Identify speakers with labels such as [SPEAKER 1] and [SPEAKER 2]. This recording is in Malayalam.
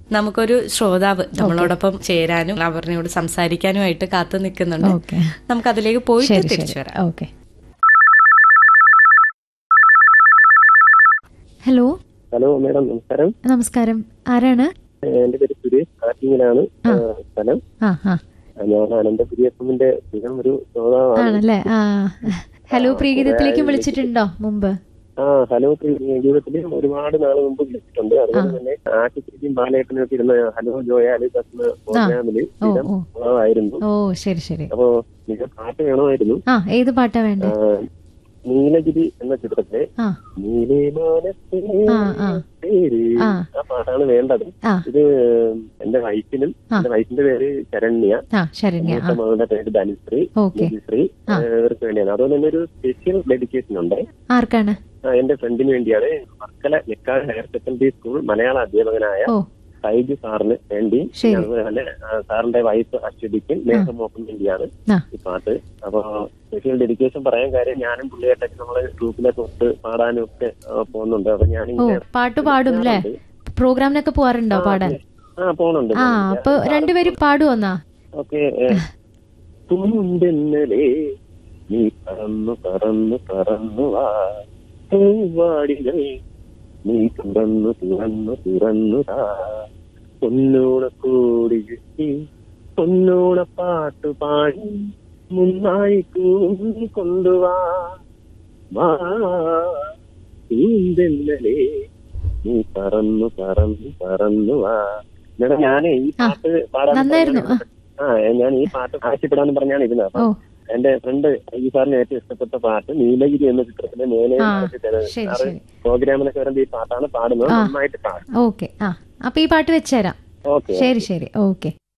[SPEAKER 1] നമുക്കൊരു ശ്രോതാവ് നമ്മളോടൊപ്പം ചേരാനും അവരിനോട് സംസാരിക്കാനുമായിട്ട് കാത്തു നിൽക്കുന്നുണ്ട്
[SPEAKER 2] ഓക്കെ
[SPEAKER 1] നമുക്ക് അതിലേക്ക് പോയിട്ട്
[SPEAKER 2] ശരി
[SPEAKER 1] തിരിച്ചു
[SPEAKER 2] ശരി
[SPEAKER 1] വരാം
[SPEAKER 2] ഓക്കെ ഹലോ
[SPEAKER 3] ഹലോ മേഡം നമസ്കാരം
[SPEAKER 2] നമസ്കാരം ആരാണ്
[SPEAKER 3] ഏഹ് എന്റെ പേര് സുരേഷ് കാറ്റിങ്ങിലാണ്
[SPEAKER 2] ആ.
[SPEAKER 3] ഏഹ് സ്ഥലം
[SPEAKER 2] ആ ആ
[SPEAKER 3] ഞാൻ അനന്തപുരി എഫിന്റെ സ്ഥിരം ഒരു ശ്രോതാവാണ്
[SPEAKER 2] ആണല്ലേ ആ ഹലോ പ്രീഗീതത്തിലേക്ക് വിളിച്ചിട്ടുണ്ടോ മുമ്പ്
[SPEAKER 3] ആ ഹലോ ജീവിതത്തിൽ ഒരുപാട് നാൾ മുമ്പ് വിളിച്ചിട്ടുണ്ട് അതുപോലെ തന്നെ ആശുപത്രിക്കും ബാലേട്ടനും ഒക്കെ ഇരുന്ന ഹലോ ജോയ അലി എന്ന പ്രോഗ്രാമില്
[SPEAKER 2] ഓ
[SPEAKER 3] സ്ഥിരം
[SPEAKER 2] ഓ
[SPEAKER 3] ആയിരുന്നു
[SPEAKER 2] ഓ ശരി ശരി
[SPEAKER 3] അപ്പോ നിങ്ങൾക്ക് പാട്ട് വേണമായിരുന്നു
[SPEAKER 2] ആ ഏത് പാട്ടാ വേണ്ടേ
[SPEAKER 3] ആ, നീലഗിരി എന്ന ചിത്രത്തിലെ
[SPEAKER 2] ആ
[SPEAKER 3] നീലേ മാനസേ
[SPEAKER 2] ആ, ആ.
[SPEAKER 3] പേര്
[SPEAKER 2] ആ.
[SPEAKER 3] ആ പാട്ടാണ് വേണ്ടത്
[SPEAKER 2] ആ
[SPEAKER 3] ഇത് എന്റെ വൈഫിനും
[SPEAKER 2] ആ.
[SPEAKER 3] എന്റെ വൈഫിന്റെ പേര് ശരണ്യ
[SPEAKER 2] ആ ശരണ്യ ആ
[SPEAKER 3] മൂത്ത മകളുടെ പേര് ധനുശ്രീ
[SPEAKER 2] ഓക്കെ
[SPEAKER 3] നിധിശ്രീ
[SPEAKER 2] ആ.
[SPEAKER 3] ഏഹ് ഇവർക്ക് വേണ്ടിയാണ് അതുപോലെ തന്നെ ഒരു സ്പെഷ്യൽ ഡെഡിക്കേഷൻ ഉണ്ട്
[SPEAKER 2] ആർക്കാണ്
[SPEAKER 3] ആ, എന്റെ ഫ്രണ്ടിന് വേണ്ടിയാണ് Varkala Nekkad higher secondary school മലയാള അധ്യാപകനായ
[SPEAKER 2] ഓ
[SPEAKER 3] സൈജു സാറിന് വേണ്ടി
[SPEAKER 2] ശരി.
[SPEAKER 3] അതുപോലെ തന്നെ ആ, സാറിന്റെ വൈഫ് അശ്വതിക്കും മേഘമോക്കും വേണ്ടിയാണ്
[SPEAKER 2] ആ
[SPEAKER 3] ഈ പാട്ട് അപ്പൊ സ്പെഷ്യൽ ഡെഡിക്കേഷൻ പറയാൻ കാര്യം ഞാനും പുള്ളിയായിട്ടൊക്കെ നമ്മളെ ഗ്രൂപ്പിലൊക്കെ ഒത്ത് പാടാനും ഒക്കെ ആ, പോകുന്നുണ്ട് അപ്പൊ
[SPEAKER 2] ഓ
[SPEAKER 3] ഞാനിങ്ങനെ
[SPEAKER 2] പാട്ട് പാടും അല്ലേ പ്രോഗ്രാമിനൊക്കെ പോവാറുണ്ടോ പാടാൻ
[SPEAKER 3] ആ പോകുന്നുണ്ട്
[SPEAKER 2] ആ അപ്പൊ രണ്ടുപേരും പാടുവന്നാ
[SPEAKER 3] ഓക്കെ തുമ്പെന്നലേ നീ പറന്നു പറന്നു പറന്നു വാ പൂവാടികൾ നീ തുറന്നു തുറന്നു തുറന്നു താ പൊന്നോണ കോടി കിട്ടി പൊന്നോണ പാട്ടു പാടി മുന്നായി കൂടി കൊണ്ടുവാ വാ തുമ്പെന്നലേ നീ പറന്നു പറന്നു പറന്നു വാ മേഡം ഞാനേ ഈ പാട്ട് പാടാൻ
[SPEAKER 2] നന്നായിരുന്നു. ആ.
[SPEAKER 3] ആ ഞാൻ ഈ പാട്ട് ആവശ്യപ്പെടാന്ന് പറഞ്ഞാണ് ഇരുന്നത് അപ്പൊ
[SPEAKER 2] ഓ
[SPEAKER 3] എന്റെ ഫ്രണ്ട് ഈ സാറിന് ഏറ്റവും ഇഷ്ടപ്പെട്ട പാട്ട് നീലഗിരി എന്ന ചിത്രത്തിലെ മേലെ
[SPEAKER 2] ആ,
[SPEAKER 3] നടത്തി തരുന്നത്.
[SPEAKER 2] ശരി,
[SPEAKER 3] സാറ്
[SPEAKER 2] ശരി.
[SPEAKER 3] പ്രോഗ്രാമിലൊക്കെ വരുമ്പോ ഈ പാട്ടാണ് പാടുന്നത്
[SPEAKER 2] ആ.
[SPEAKER 3] നന്നായിട്ട് പാടും
[SPEAKER 2] ഓക്കെ ആ അപ്പൊ ഈ പാട്ട് വെച്ചുതരാം
[SPEAKER 3] ഓക്കെ
[SPEAKER 2] ശരി ശരി ഓക്കെ